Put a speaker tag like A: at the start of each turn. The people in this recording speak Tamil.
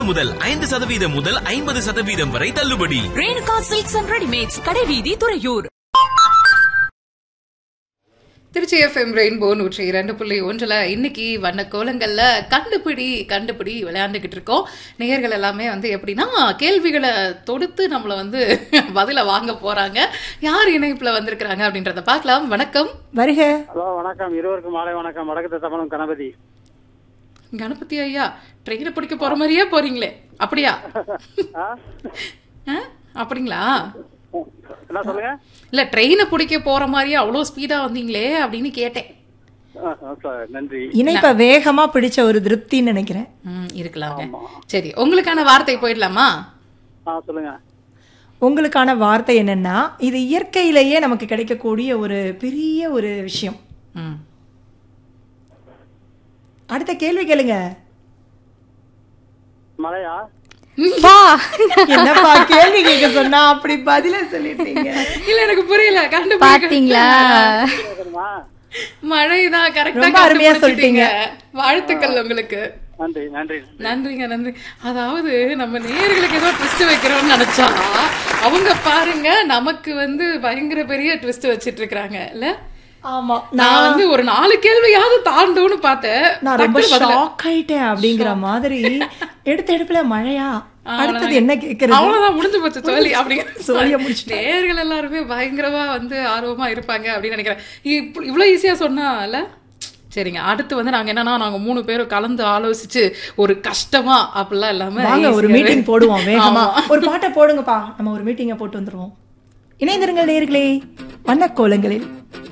A: முதல் ஐந்து சதவீதம் முதல் ஐம்பது சதவீதம் வரை தள்ளுபடி
B: ரேணுகா சில்க்ஸ் அண்ட் ரெடிமேட்ஸ் கடைவீதி துறையூர்
C: திருச்சி எஃப்எம் ரெயின்போ நூற்றி இரண்டு புள்ளி ஒன்றில் இன்னைக்கு வண்ண கோலங்கள்ல கண்டுபிடி கண்டுபிடி விளையாண்டுக்கிட்டு இருக்கோம் நேயர்கள் எல்லாமே வந்து எப்படின்னா கேள்விகளை தொடுத்து நம்மளை வந்து பதில வாங்க போறாங்க யார் இணைப்புல வந்திருக்கிறாங்க அப்படின்றத பார்க்கலாம் வணக்கம்
D: வருக
E: ஹலோ வணக்கம் இருவருக்கும் மாலை வணக்கம் வடக்கு தமிழும் கணபதி
C: கணபதி ஐயா ட்ரெயினை பிடிக்க போற மாதிரியே போறீங்களே அப்படியா
E: ஆ?
C: ஆ? அப்படிங்களா
E: என்ன சொல்லுங்க
C: இல்ல ட்ரெயினை பிடிக்க போற மாதிரியே அவ்வளோ ஸ்பீடா வந்தீங்களே அப்படின்னு கேட்டேன்
E: ஆ, ஆ, சார், நன்றி
D: இணைப்ப வேகமா பிடிச்ச ஒரு திருப்தின்னு நினைக்கிறேன்
C: ம், இருக்கலாங்க சரி உங்களுக்கான வார்த்தை போயிடலாமா
E: ஆ சொல்லுங்க
D: உங்களுக்கான வார்த்தை என்னன்னா இது இயற்கையிலேயே நமக்கு கிடைக்கக்கூடிய ஒரு பெரிய ஒரு விஷயம்
C: ம்
D: அடுத்த கேள்வி கேளுங்க
E: மழையா
D: என்னப்பா கேள்வி கேட்க சொன்னா அப்படி பதில சொல்லிட்டீங்க
C: இல்ல எனக்கு புரியல கண்டுபிடிக்க
F: பாத்தீங்களா
E: கேட்கணுமா?
C: மழைதான் கரெக்டா
D: ரொம்ப அருமையா சொல்லிட்டீங்க.
C: வாழ்த்துக்கள் உங்களுக்கு
E: நன்றி நன்றி நன்றி.
C: நன்றிங்க நன்றி அதாவது நம்ம நேயர்களுக்கு ஏதோ ட்விஸ்ட் வைக்கிறோம்னு நினைச்சா அவங்க பாருங்க நமக்கு வந்து பயங்கர பெரிய ட்விஸ்ட் வச்சிட்டு இருக்காங்க இல்ல
D: ஆமா
C: நான் வந்து ஒரு நாலு கேள்வியாவது தாண்டும்னு பார்த்தேன்
D: நான் ரொம்ப
C: டக்குனு பதில-
D: ஷாக் ஆயிட்டேன் அப்படிங்கிற மாதிரி எடுத்த எடுப்புல மழையா அடுத்தது என்ன கேக்குறது
C: அவ்வளவுதான் முடிஞ்சு போச்சு தோழி அப்படிங்கிற
D: சோழியை முடிச்சிட்டேன்.
C: நேயர்கள் எல்லாருமே பயங்கரமா வந்து ஆர்வமா இருப்பாங்க அப்படின்னு நினைக்கிறேன் இப்ப- இவ்வளவு ஈஸியா சொன்னால சரிங்க அடுத்து வந்து நாங்க என்னன்னா நாங்க மூணு பேரும் கலந்து ஆலோசிச்சு ஒரு கஷ்டமா அப்படிலாம் இல்லாம
D: வாங்க ஒரு
C: easy-ஆவே-
D: மீட்டிங் போடுவோம் வேகமா
C: ஆமா.
D: ஒரு பாட்டை போடுங்கப்பா நம்ம ஒரு மீட்டிங்கை போட்டு வந்துருவோம் இணைந்திருங்கள் நேர்களே வண்ணக்கோலங்களில்